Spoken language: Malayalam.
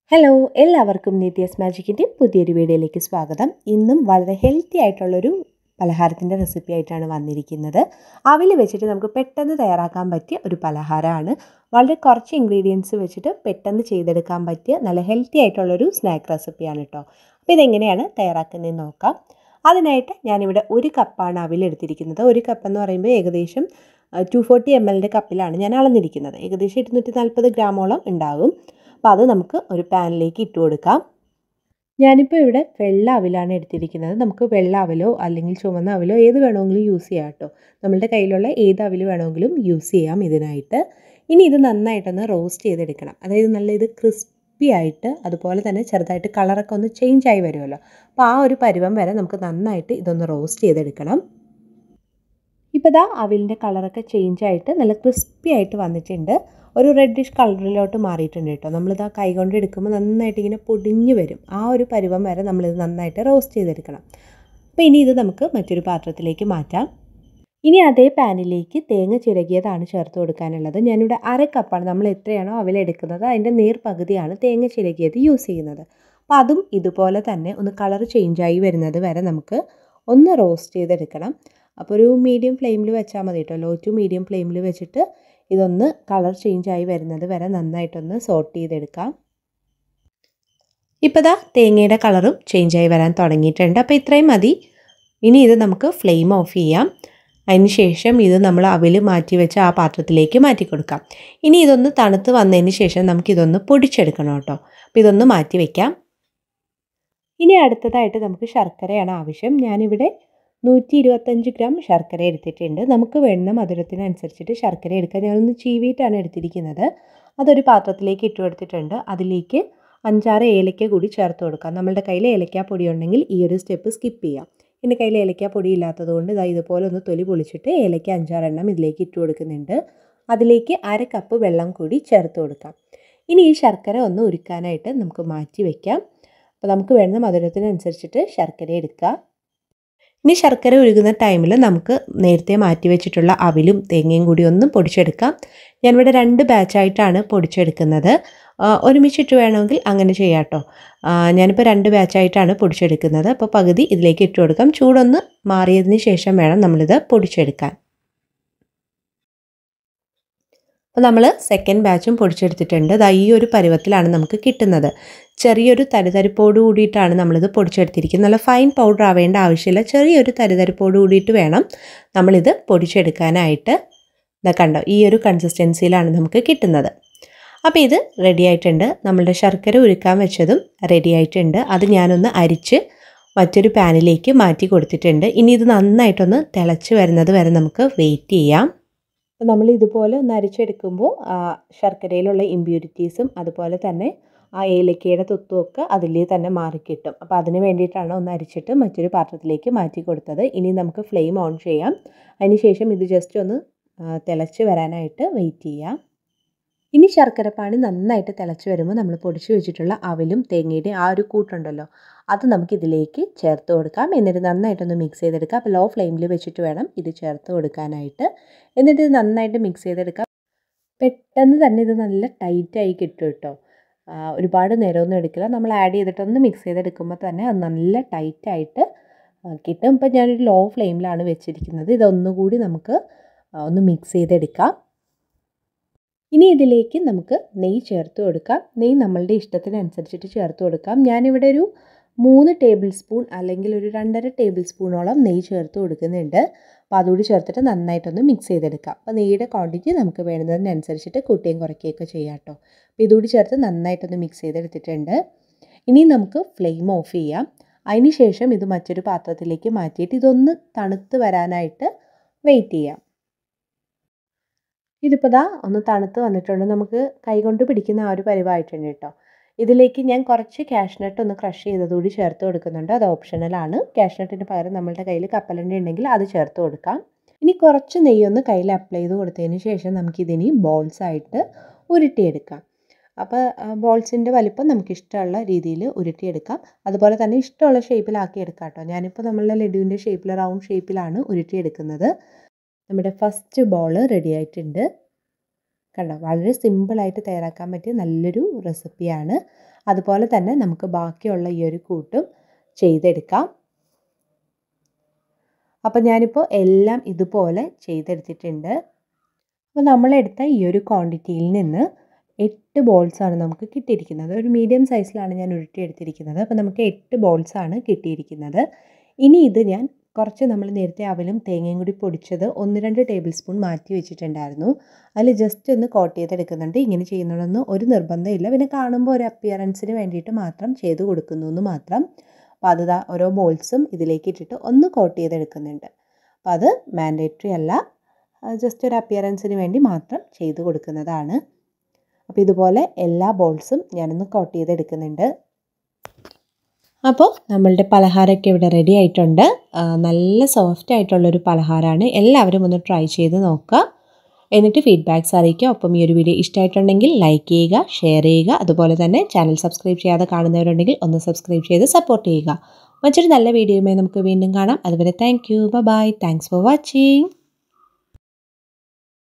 ഹലോ എല്ലാവർക്കും നിത്യസ് മാജിക്കിൻ്റെ പുതിയൊരു വീഡിയോയിലേക്ക് സ്വാഗതം ഇന്നും വളരെ ഹെൽത്തി ആയിട്ടുള്ളൊരു പലഹാരത്തിൻ്റെ റെസിപ്പി ആയിട്ടാണ് വന്നിരിക്കുന്നത് അവിൽ വെച്ചിട്ട് നമുക്ക് പെട്ടെന്ന് തയ്യാറാക്കാൻ പറ്റിയ ഒരു പലഹാരമാണ് വളരെ കുറച്ച് ഇൻഗ്രീഡിയൻസ് വെച്ചിട്ട് പെട്ടെന്ന് ചെയ്തെടുക്കാൻ പറ്റിയ നല്ല ഹെൽത്തി ആയിട്ടുള്ളൊരു സ്നാക്ക് റെസിപ്പിയാണ് കേട്ടോ അപ്പോൾ ഇതെങ്ങനെയാണ് തയ്യാറാക്കുന്നതെന്ന് നോക്കാം അതിനായിട്ട് ഞാനിവിടെ ഒരു കപ്പാണ് അവിൽ എടുത്തിരിക്കുന്നത് ഒരു കപ്പ് എന്ന് പറയുമ്പോൾ ഏകദേശം ടു ഫോർട്ടി എം എല്ലിൻ്റെ കപ്പിലാണ് ഞാൻ അളന്നിരിക്കുന്നത് ഏകദേശം ഇരുന്നൂറ്റി നാൽപ്പത് ഗ്രാമോളം ഉണ്ടാകും അപ്പോൾ അത് നമുക്ക് ഒരു പാനിലേക്ക് ഇട്ട് കൊടുക്കാം ഞാനിപ്പോൾ ഇവിടെ വെള്ള അവിലാണ് എടുത്തിരിക്കുന്നത് നമുക്ക് വെള്ള അവലോ അല്ലെങ്കിൽ ചുവന്ന അവലോ ഏത് വേണമെങ്കിലും യൂസ് ചെയ്യാം കേട്ടോ നമ്മളുടെ കയ്യിലുള്ള ഏത് അവൽ വേണമെങ്കിലും യൂസ് ചെയ്യാം ഇതിനായിട്ട് ഇനി ഇത് നന്നായിട്ടൊന്ന് റോസ്റ്റ് ചെയ്തെടുക്കണം അതായത് നല്ല ഇത് ക്രിസ്പി ആയിട്ട് അതുപോലെ തന്നെ ചെറുതായിട്ട് കളറൊക്കെ ഒന്ന് ചേഞ്ച് ആയി വരുമല്ലോ അപ്പോൾ ആ ഒരു പരുവം വരെ നമുക്ക് നന്നായിട്ട് ഇതൊന്ന് റോസ്റ്റ് ചെയ്തെടുക്കണം ഇപ്പോൾ ഇതാ അവിലിൻ്റെ കളറൊക്കെ ചേഞ്ച് ആയിട്ട് നല്ല ക്രിസ്പി ആയിട്ട് വന്നിട്ടുണ്ട് ഒരു റെഡിഷ് കളറിലോട്ട് മാറിയിട്ടുണ്ട് കേട്ടോ നമ്മളിത് കൈ കൊണ്ട് എടുക്കുമ്പോൾ നന്നായിട്ട് ഇങ്ങനെ പൊടിഞ്ഞ് വരും ആ ഒരു പരുവം വരെ നമ്മളിത് നന്നായിട്ട് റോസ്റ്റ് ചെയ്തെടുക്കണം അപ്പോൾ ഇനി ഇത് നമുക്ക് മറ്റൊരു പാത്രത്തിലേക്ക് മാറ്റാം ഇനി അതേ പാനിലേക്ക് തേങ്ങ ചിരകിയതാണ് ചേർത്ത് കൊടുക്കാനുള്ളത് ഞാനിവിടെ അര കപ്പാണ് നമ്മൾ എത്രയാണോ അവലെടുക്കുന്നത് അതിൻ്റെ നേർ പകുതിയാണ് തേങ്ങ ചിരകിയത് യൂസ് ചെയ്യുന്നത് അപ്പോൾ അതും ഇതുപോലെ തന്നെ ഒന്ന് കളർ ചേഞ്ചായി വരുന്നത് വരെ നമുക്ക് ഒന്ന് റോസ്റ്റ് ചെയ്തെടുക്കണം അപ്പോൾ ഒരു മീഡിയം ഫ്ലെയിമിൽ വെച്ചാൽ മതി കേട്ടോ ലോ ടു മീഡിയം ഫ്ലെയിമിൽ വെച്ചിട്ട് ഇതൊന്ന് കളർ ചേഞ്ച് ആയി വരുന്നത് വരെ നന്നായിട്ടൊന്ന് സോട്ട് ചെയ്തെടുക്കാം ഇപ്പോൾ ദാ തേങ്ങയുടെ കളറും ചേഞ്ച് ആയി വരാൻ തുടങ്ങിയിട്ടുണ്ട് അപ്പോൾ ഇത്രയും മതി ഇനി ഇത് നമുക്ക് ഫ്ലെയിം ഓഫ് ചെയ്യാം അതിന് ശേഷം ഇത് നമ്മൾ അവിൽ മാറ്റി വെച്ച ആ പാത്രത്തിലേക്ക് മാറ്റി കൊടുക്കാം ഇനി ഇതൊന്ന് തണുത്ത് വന്നതിന് ശേഷം നമുക്കിതൊന്ന് പൊടിച്ചെടുക്കണം കേട്ടോ അപ്പോൾ ഇതൊന്ന് മാറ്റി വയ്ക്കാം ഇനി അടുത്തതായിട്ട് നമുക്ക് ശർക്കരയാണ് ആവശ്യം ഞാനിവിടെ നൂറ്റി ഇരുപത്തഞ്ച് ഗ്രാം ശർക്കര എടുത്തിട്ടുണ്ട് നമുക്ക് വേണ്ട മധുരത്തിനനുസരിച്ചിട്ട് ശർക്കര എടുക്കാൻ ഞാനൊന്ന് ചീവിയിട്ടാണ് എടുത്തിരിക്കുന്നത് അതൊരു പാത്രത്തിലേക്ക് ഇട്ട് കൊടുത്തിട്ടുണ്ട് അതിലേക്ക് അഞ്ചാറ് ഏലക്ക കൂടി ചേർത്ത് കൊടുക്കാം നമ്മളുടെ കയ്യിൽ ഏലക്ക പൊടി ഉണ്ടെങ്കിൽ ഈ ഒരു സ്റ്റെപ്പ് സ്കിപ്പ് ചെയ്യാം എൻ്റെ കയ്യിൽ ഏലക്ക പൊടി ഇല്ലാത്തത് കൊണ്ട് ഇതാ ഇതുപോലെ ഒന്ന് തൊലി പൊളിച്ചിട്ട് ഏലക്ക അഞ്ചാറെണ്ണം ഇതിലേക്ക് ഇട്ട് കൊടുക്കുന്നുണ്ട് അതിലേക്ക് അര കപ്പ് വെള്ളം കൂടി ചേർത്ത് കൊടുക്കാം ഇനി ഈ ശർക്കര ഒന്ന് ഉരുക്കാനായിട്ട് നമുക്ക് മാറ്റി വയ്ക്കാം അപ്പോൾ നമുക്ക് വേണ്ട മധുരത്തിനനുസരിച്ചിട്ട് ശർക്കര എടുക്കുക ഇനി ശർക്കര ഉരുകുന്ന ടൈമിൽ നമുക്ക് നേരത്തെ മാറ്റി വെച്ചിട്ടുള്ള അവിലും തേങ്ങയും കൂടി ഒന്ന് പൊടിച്ചെടുക്കാം ഞാനിവിടെ രണ്ട് ബാച്ചായിട്ടാണ് പൊടിച്ചെടുക്കുന്നത് ഒരുമിച്ചിട്ട് വേണമെങ്കിൽ അങ്ങനെ ചെയ്യാം കേട്ടോ ഞാനിപ്പോൾ രണ്ട് ബാച്ചായിട്ടാണ് പൊടിച്ചെടുക്കുന്നത് അപ്പോൾ പകുതി ഇതിലേക്ക് ഇട്ട് കൊടുക്കാം ചൂടൊന്ന് മാറിയതിന് ശേഷം വേണം നമ്മളിത് പൊടിച്ചെടുക്കാൻ അപ്പോൾ നമ്മൾ സെക്കൻഡ് ബാച്ചും പൊടിച്ചെടുത്തിട്ടുണ്ട് അത് ഈ ഒരു പരുവത്തിലാണ് നമുക്ക് കിട്ടുന്നത് ചെറിയൊരു തരിതരിപ്പോട് കൂടിയിട്ടാണ് നമ്മളിത് പൊടിച്ചെടുത്തിരിക്കുന്നത് നല്ല ഫൈൻ പൗഡർ ആവേണ്ട ആവശ്യമില്ല ചെറിയൊരു തരിതരിപ്പോട് കൂടിയിട്ട് വേണം നമ്മളിത് പൊടിച്ചെടുക്കാനായിട്ട് ഇതാ കണ്ടോ ഈ ഒരു കൺസിസ്റ്റൻസിയിലാണ് നമുക്ക് കിട്ടുന്നത് അപ്പോൾ ഇത് റെഡി ആയിട്ടുണ്ട് നമ്മളുടെ ശർക്കര ഉരുക്കാൻ വെച്ചതും റെഡി ആയിട്ടുണ്ട് അത് ഞാനൊന്ന് അരിച്ച് മറ്റൊരു പാനിലേക്ക് മാറ്റി കൊടുത്തിട്ടുണ്ട് ഇനി ഇത് നന്നായിട്ടൊന്ന് തിളച്ച് വരുന്നത് വരെ നമുക്ക് വെയിറ്റ് ചെയ്യാം അപ്പോൾ നമ്മൾ ഇതുപോലെ ഒന്ന് അരിച്ചെടുക്കുമ്പോൾ ശർക്കരയിലുള്ള ഇമ്പ്യൂരിറ്റീസും അതുപോലെ തന്നെ ആ ഏലക്കയുടെ തുത്തുമൊക്കെ അതിൽ തന്നെ മാറിക്കിട്ടും അപ്പോൾ അതിന് വേണ്ടിയിട്ടാണ് ഒന്ന് അരിച്ചിട്ട് മറ്റൊരു പാത്രത്തിലേക്ക് മാറ്റി കൊടുത്തത് ഇനി നമുക്ക് ഫ്ലെയിം ഓൺ ചെയ്യാം അതിനുശേഷം ഇത് ജസ്റ്റ് ഒന്ന് തിളച്ച് വരാനായിട്ട് വെയിറ്റ് ചെയ്യാം ഇനി ശർക്കരപ്പാണി നന്നായിട്ട് തിളച്ച് വരുമ്പോൾ നമ്മൾ പൊടിച്ചു വെച്ചിട്ടുള്ള അവലും തേങ്ങയുടെ ആ ഒരു കൂട്ടുണ്ടല്ലോ അത് നമുക്ക് ഇതിലേക്ക് ചേർത്ത് കൊടുക്കാം എന്നിട്ട് നന്നായിട്ടൊന്ന് മിക്സ് ചെയ്തെടുക്കാം അപ്പോൾ ലോ ഫ്ലെയിമിൽ വെച്ചിട്ട് വേണം ഇത് ചേർത്ത് കൊടുക്കാനായിട്ട് എന്നിട്ട് ഇത് നന്നായിട്ട് മിക്സ് ചെയ്തെടുക്കാം പെട്ടെന്ന് തന്നെ ഇത് നല്ല ടൈറ്റായി കിട്ടും കേട്ടോ ഒരുപാട് നേരമൊന്നും എടുക്കില്ല നമ്മൾ ആഡ് ചെയ്തിട്ടൊന്ന് മിക്സ് ചെയ്തെടുക്കുമ്പോൾ തന്നെ അത് നല്ല ടൈറ്റായിട്ട് കിട്ടും ഇപ്പം ഞാനൊരു ലോ ഫ്ലെയിമിലാണ് വെച്ചിരിക്കുന്നത് ഇതൊന്നുകൂടി നമുക്ക് ഒന്ന് മിക്സ് ചെയ്തെടുക്കാം ഇനി ഇതിലേക്ക് നമുക്ക് നെയ്യ് ചേർത്ത് കൊടുക്കാം നെയ്യ് നമ്മളുടെ ഇഷ്ടത്തിനനുസരിച്ചിട്ട് ചേർത്ത് കൊടുക്കാം ഞാനിവിടെ ഒരു മൂന്ന് ടേബിൾ സ്പൂൺ അല്ലെങ്കിൽ ഒരു രണ്ടര ടേബിൾ സ്പൂണോളം നെയ്യ് ചേർത്ത് കൊടുക്കുന്നുണ്ട് അപ്പോൾ അതുകൂടി ചേർത്തിട്ട് നന്നായിട്ടൊന്ന് മിക്സ് ചെയ്തെടുക്കാം അപ്പോൾ നെയ്യുടെ ക്വാണ്ടിറ്റി നമുക്ക് വേണ്ടതിനനുസരിച്ചിട്ട് കൂട്ടുകയും കുറയ്ക്കുകയൊക്കെ ചെയ്യാം കേട്ടോ അപ്പോൾ ഇതുകൂടി ചേർത്ത് നന്നായിട്ടൊന്ന് മിക്സ് ചെയ്തെടുത്തിട്ടുണ്ട് ഇനി നമുക്ക് ഫ്ലെയിം ഓഫ് ചെയ്യാം അതിന് ശേഷം ഇത് മറ്റൊരു പാത്രത്തിലേക്ക് മാറ്റിയിട്ട് ഇതൊന്ന് തണുത്ത് വരാനായിട്ട് വെയിറ്റ് ചെയ്യാം ഇതിപ്പോൾ ദാ ഒന്ന് തണുത്ത് വന്നിട്ടുണ്ട് നമുക്ക് കൈകൊണ്ട് പിടിക്കുന്ന ആ ഒരു പരിവായിട്ടുണ്ട് കേട്ടോ ഇതിലേക്ക് ഞാൻ കുറച്ച് കാഷ്നട്ട് ഒന്ന് ക്രഷ് ചെയ്തതുകൂടി ചേർത്ത് കൊടുക്കുന്നുണ്ട് അത് ഓപ്ഷണലാണ് കാഷ്നട്ടിന് പകരം നമ്മളുടെ കയ്യിൽ കപ്പലണ്ടി ഉണ്ടെങ്കിൽ അത് ചേർത്ത് കൊടുക്കാം ഇനി കുറച്ച് നെയ്യൊന്ന് കയ്യിൽ അപ്ലൈ ചെയ്ത് കൊടുത്തതിന് ശേഷം നമുക്കിതിനി ബോൾസ് ആയിട്ട് ഉരുട്ടിയെടുക്കാം അപ്പോൾ ബോൾസിൻ്റെ വലിപ്പം നമുക്ക് ഇഷ്ടമുള്ള രീതിയിൽ ഉരുട്ടിയെടുക്കാം അതുപോലെ തന്നെ ഇഷ്ടമുള്ള ഷേപ്പിലാക്കി എടുക്കാം കേട്ടോ ഞാനിപ്പോൾ നമ്മളുടെ ലഡുവിൻ്റെ ഷേപ്പിൽ റൗണ്ട് ഷേപ്പിലാണ് ഉരുട്ടിയെടുക്കുന്നത് നമ്മുടെ ഫസ്റ്റ് ബോൾ റെഡി ആയിട്ടുണ്ട് കണ്ടോ വളരെ സിമ്പിളായിട്ട് തയ്യാറാക്കാൻ പറ്റിയ നല്ലൊരു റെസിപ്പിയാണ് അതുപോലെ തന്നെ നമുക്ക് ബാക്കിയുള്ള ഈ ഒരു കൂട്ടും ചെയ്തെടുക്കാം അപ്പോൾ ഞാനിപ്പോൾ എല്ലാം ഇതുപോലെ ചെയ്തെടുത്തിട്ടുണ്ട് അപ്പോൾ നമ്മളെടുത്ത ഈ ഒരു ക്വാണ്ടിറ്റിയിൽ നിന്ന് എട്ട് ബോൾസാണ് നമുക്ക് കിട്ടിയിരിക്കുന്നത് ഒരു മീഡിയം സൈസിലാണ് ഞാൻ ഉരുട്ടിയെടുത്തിരിക്കുന്നത് അപ്പോൾ നമുക്ക് എട്ട് ബോൾസാണ് കിട്ടിയിരിക്കുന്നത് ഇനി ഇത് ഞാൻ കുറച്ച് നമ്മൾ നേരത്തെ അവലും തേങ്ങയും കൂടി പൊടിച്ചത് ഒന്ന് രണ്ട് ടേബിൾ സ്പൂൺ മാറ്റി വെച്ചിട്ടുണ്ടായിരുന്നു അതിൽ ജസ്റ്റ് ഒന്ന് കോട്ട് ചെയ്തെടുക്കുന്നുണ്ട് ഇങ്ങനെ ചെയ്യുന്നതൊന്നും ഒരു നിർബന്ധമില്ല പിന്നെ കാണുമ്പോൾ ഒരു അപ്പിയറൻസിന് വേണ്ടിയിട്ട് മാത്രം ചെയ്ത് കൊടുക്കുന്നു എന്ന് മാത്രം അപ്പോൾ അത് ഓരോ ബോൾസും ഇതിലേക്ക് ഇട്ടിട്ട് ഒന്ന് കോട്ട് ചെയ്തെടുക്കുന്നുണ്ട് അപ്പോൾ അത് മാൻഡേറ്ററി അല്ല ജസ്റ്റ് ഒരു അപ്പിയറൻസിന് വേണ്ടി മാത്രം ചെയ്ത് കൊടുക്കുന്നതാണ് അപ്പോൾ ഇതുപോലെ എല്ലാ ബോൾസും ഞാനൊന്ന് കോട്ട് ചെയ്തെടുക്കുന്നുണ്ട് അപ്പോൾ നമ്മളുടെ പലഹാരമൊക്കെ ഇവിടെ റെഡി ആയിട്ടുണ്ട് നല്ല സോഫ്റ്റ് ആയിട്ടുള്ളൊരു പലഹാരമാണ് എല്ലാവരും ഒന്ന് ട്രൈ ചെയ്ത് നോക്കുക എന്നിട്ട് ഫീഡ്ബാക്ക്സ് അറിയിക്കുക ഒപ്പം ഈ ഒരു വീഡിയോ ഇഷ്ടമായിട്ടുണ്ടെങ്കിൽ ലൈക്ക് ചെയ്യുക ഷെയർ ചെയ്യുക അതുപോലെ തന്നെ ചാനൽ സബ്സ്ക്രൈബ് ചെയ്യാതെ കാണുന്നവരുണ്ടെങ്കിൽ ഒന്ന് സബ്സ്ക്രൈബ് ചെയ്ത് സപ്പോർട്ട് ചെയ്യുക മറ്റൊരു നല്ല വീഡിയോയുമായി നമുക്ക് വീണ്ടും കാണാം അതുവരെ thank you bye thanks for watching